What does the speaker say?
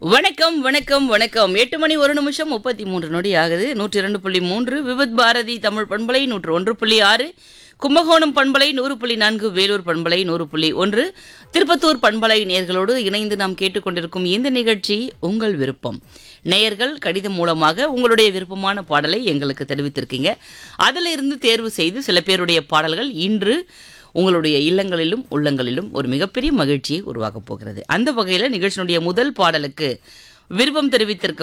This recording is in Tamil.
வணக்கம் வணக்கம் வணக்கம் எட்டு மணி ஒரு நிமிஷம் முப்பத்தி மூன்று நொடி ஆகுது நூற்றி இரண்டு புள்ளி மூன்று விவித் பாரதி தமிழ் பண்பலை நூற்று ஒன்று புள்ளி ஆறு கும்பகோணம் பண்பலை நூறு புள்ளி நான்கு வேலூர் பண்பலை நூறு புள்ளி ஒன்று திருப்பத்தூர் பண்பலை நேயர்களோடு இணைந்து நாம் கேட்டுக்கொண்டிருக்கும் இந்த நிகழ்ச்சி உங்கள் விருப்பம் நேயர்கள் கடிதம் மூலமாக உங்களுடைய விருப்பமான பாடலை எங்களுக்கு தெரிவித்திருக்கீங்க அதில் இருந்து தேர்வு செய்து சில பேருடைய பாடல்கள் இன்று உங்களுடைய இல்லங்களிலும் உள்ளங்களிலும் ஒரு மிகப்பெரிய மகிழ்ச்சியை உருவாக்கப் போகிறது அந்த வகையில் நிகழ்ச்சியினுடைய முதல் பாடலுக்கு விருப்பம் தெரிவித்திருக்க